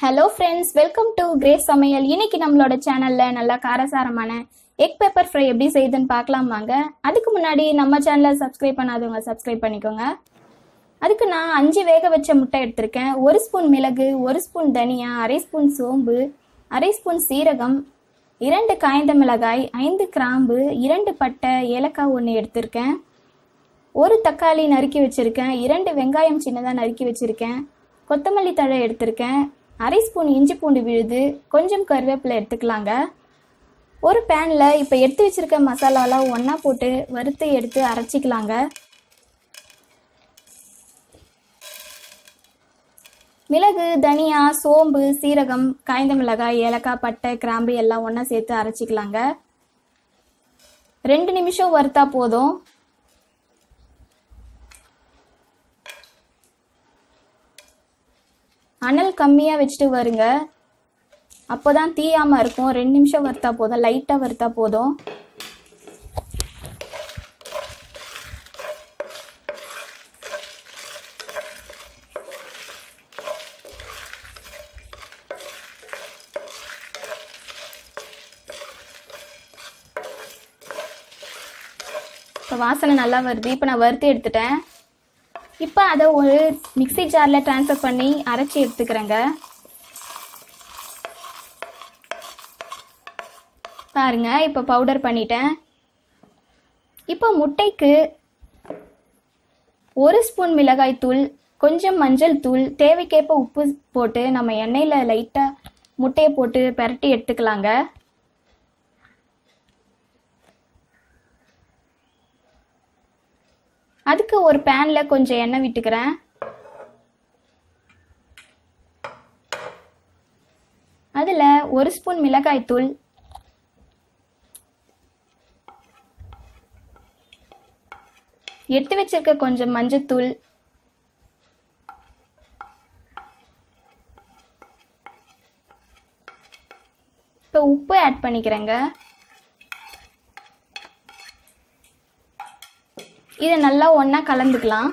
hello friends welcome to Grace சமையல் இன்னைக்கு நம்மளோட சேனல்ல நல்லா காரசாரமான எக் பெப்பர் ஃப்ரை எப்படி செய்யுதுன்னு பார்க்கலாம் வாங்க அதுக்கு முன்னாடி நம்ம சேனலை சப்ஸ்கிரைப் பண்ணாதவங்க சப்ஸ்கிரைப் பண்ணிக்கோங்க அதுக்கு நான் அஞ்சு வேக வச்ச முட்டை எடுத்திருக்கேன் ஒரு ஸ்பூன் மிளகு ஒரு ஸ்பூன் தனியா அரை ஸ்பூன் சோம்பு அரை ஸ்பூன் சீரகம் இரண்டு காய்ந்த மிளகாய் ஐந்து கிராம்பு இரண்டு பட்டை ஏலக்காய் ஒன்று எடுத்திருக்கேன் ஒரு தக்காளி நறுக்கி வச்சிருக்கேன் இரண்டு வெங்காயம் சின்னதாக நறுக்கி வச்சிருக்கேன் கொத்தமல்லி தழை எடுத்திருக்கேன் அரை ஸ்பூன் இஞ்சி பூண்டு விழுது கொஞ்சம் கருவேப்பிலை எடுத்துக்கலாங்க ஒரு பேனில் இப்போ எடுத்து வச்சிருக்க மசாலாலாம் ஒன்றா போட்டு வறுத்து எடுத்து அரைச்சிக்கலாங்க மிளகு தனியா சோம்பு சீரகம் காய்ந்த மிளகாய் ஏலக்காய் பட்டை கிராம்பு எல்லாம் ஒன்றா சேர்த்து அரைச்சிக்கலாங்க ரெண்டு நிமிஷம் வறுத்தா போதும் அனல் கம்மியாக வச்சுட்டு வருங்க அப்போ தான் தீயாமல் இருக்கும் ரெண்டு நிமிஷம் வறுத்தா போதும் லைட்டாக வறுத்தா போதும் இப்போ வாசனை நல்லா வருது இப்போ நான் வறுத்து எடுத்துட்டேன் இப்போ அதை ஒரு மிக்ஸி ஜாரில் ட்ரான்ஸ்ஃபர் பண்ணி அரைச்சி எடுத்துக்கிறேங்க பாருங்க இப்போ பவுடர் பண்ணிட்டேன் இப்போ முட்டைக்கு ஒரு ஸ்பூன் மிளகாய் தூள் கொஞ்சம் மஞ்சள் தூள் தேவைக்கேற்ப உப்பு போட்டு நம்ம எண்ணெயில் லைட்டாக முட்டையை போட்டு பெரட்டி எடுத்துக்கலாங்க அதுக்கு ஒரு பேனில் கொஞ்சம் எண்ணெய் விட்டுக்கிறேன் அதில் ஒரு ஸ்பூன் மிளகாய் தூள் எடுத்து வச்சிருக்க கொஞ்சம் மஞ்சத்தூள் இப்போ உப்பு ஆட் பண்ணிக்கிறேங்க இதை நல்லா ஒன்றா கலந்துக்கலாம்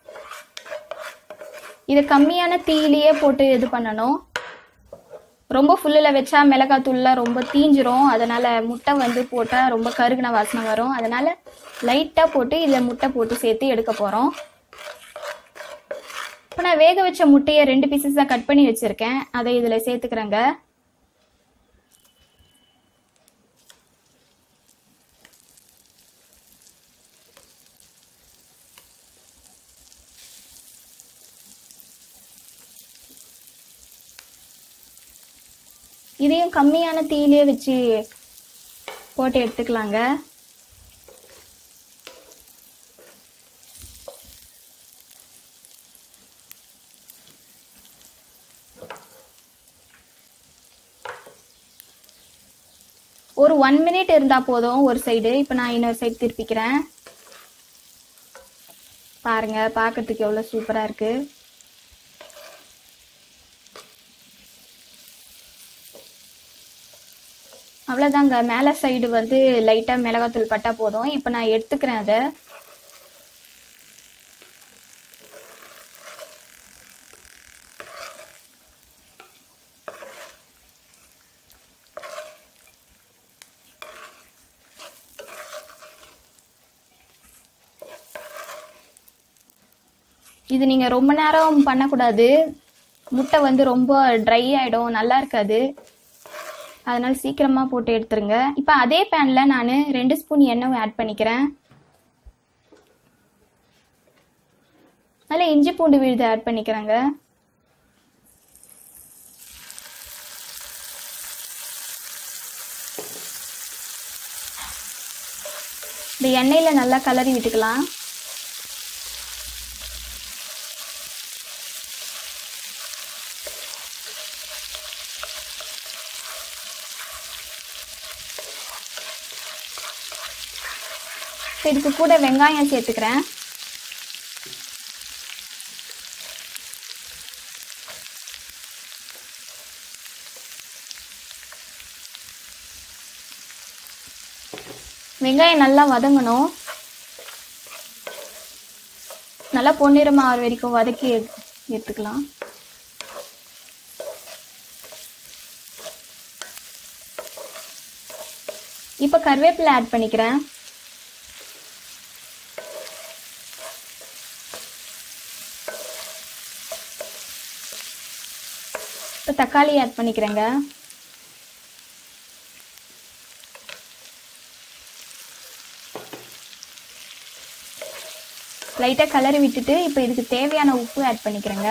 இதை கம்மியான தீயிலேயே போட்டு இது பண்ணணும் ரொம்ப ஃபுல்லில் வச்சா மிளகாத்தூள்லாம் ரொம்ப தீஞ்சிரும் அதனால் முட்டை வந்து போட்டால் ரொம்ப கருகின வாசனை வரும் அதனால் லைட்டாக போட்டு இதில் முட்டை போட்டு சேர்த்து எடுக்க போகிறோம் இப்போ நான் வேக வச்ச முட்டையை ரெண்டு பீசஸாக கட் பண்ணி வச்சுருக்கேன் அதை இதில் சேர்த்துக்கிறேங்க இதையும் கம்மியான தீயிலே வச்சு போட்டு எடுத்துக்கலாங்க ஒரு ஒன் மினிட் இருந்தால் போதும் ஒரு சைடு இப்போ நான் இன்னொரு சைடு திருப்பிக்கிறேன் பாருங்க பார்க்கறதுக்கு எவ்வளோ சூப்பராக இருக்குது அவ்வளோதாங்க மேலே சைடு வந்து லைட்டாக மிளகாத்தூள் பட்டா போதும் இப்போ நான் எடுத்துக்கிறேன் அதை இது நீங்கள் ரொம்ப நேரம் பண்ணக்கூடாது முட்டை வந்து ரொம்ப ட்ரை ஆகிடும் நல்லா இருக்காது அதனால சீக்கிரமாக போட்டு எடுத்துருங்க இப்போ அதே பேனில் நான் ரெண்டு ஸ்பூன் எண்ணெய் ஆட் பண்ணிக்கிறேன் அதில் இஞ்சி பூண்டு விழுது ஆட் பண்ணிக்கிறேங்க இந்த எண்ணெயில் நல்லா கலரி விட்டுக்கலாம் இதுக்கு கூட வெங்காயம் சேர்த்துக்கிறேன் வெங்காயம் நல்லா வதங்கணும் நல்லா பொன்னிறமாக ஆகிற வரைக்கும் வதக்கி எடுத்துக்கலாம் இப்போ கருவேப்பிலை ஆட் பண்ணிக்கிறேன் இப்போ தக்காளி ஆட் பண்ணிக்கிறேங்க லைட்டாக கலரி விட்டுட்டு இப்போ இதுக்கு தேவையான உப்பு ஆட் பண்ணிக்கிறேங்க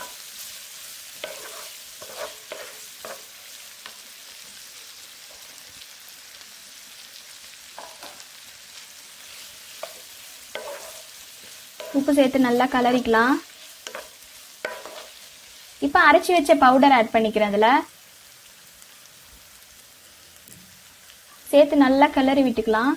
உப்பு சேர்த்து நல்லா கலரிக்கலாம் இப்போ அரைச்சி வச்ச பவுடர் ஆட் பண்ணிக்கிறேன் அதில் சேர்த்து நல்லா கிளறி விட்டுக்கலாம்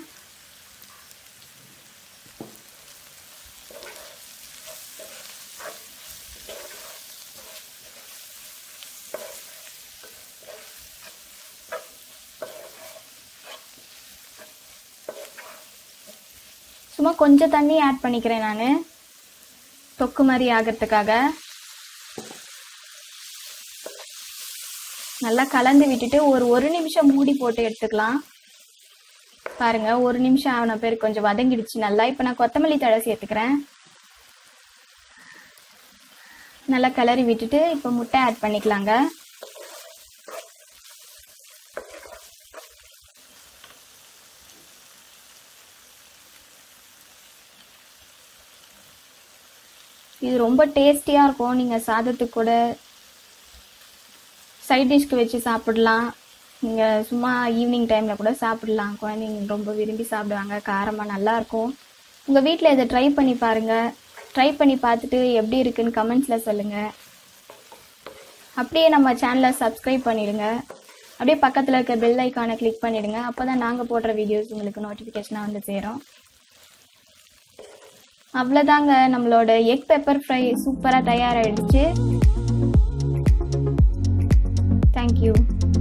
சும்மா கொஞ்சம் தண்ணி ஆட் பண்ணிக்கிறேன் நான் தொக்கு மாதிரி ஆகிறதுக்காக நல்லா கலந்து விட்டுட்டு ஒரு ஒரு நிமிஷம் மூடி போட்டு எடுத்துக்கலாம் பாருங்க ஒரு நிமிஷம் ஆன பேர் கொஞ்சம் வதங்கிடுச்சு நல்லா இப்போ நான் கொத்தமல்லி தழை சேர்த்துக்கிறேன் நல்லா கிளறி விட்டுட்டு இப்போ முட்டை ஆட் பண்ணிக்கலாங்க இது ரொம்ப டேஸ்டியாக இருக்கும் நீங்கள் சாதத்துக்கு கூட சைட் டிஷ்க்கு வச்சு சாப்பிடலாம் நீங்கள் சும்மா ஈவினிங் டைமில் கூட சாப்பிடலாம் குழந்தைங்க ரொம்ப விரும்பி சாப்பிடுவாங்க காரமாக நல்லாயிருக்கும் உங்கள் வீட்டில் இதை ட்ரை பண்ணி பாருங்கள் ட்ரை பண்ணி பார்த்துட்டு எப்படி இருக்குன்னு கமெண்ட்ஸில் சொல்லுங்கள் அப்படியே நம்ம சேனலை சப்ஸ்கிரைப் பண்ணிடுங்க அப்படியே பக்கத்தில் இருக்க பெல் ஐக்கானை கிளிக் பண்ணிடுங்க அப்போ தான் நாங்கள் போடுற வீடியோஸ் உங்களுக்கு நோட்டிஃபிகேஷனாக வந்து சேரும் அவ்வளோதாங்க நம்மளோட எக் பெப்பர் ஃப்ரை சூப்பராக தயாராகிடுச்சு தேங்க்யூ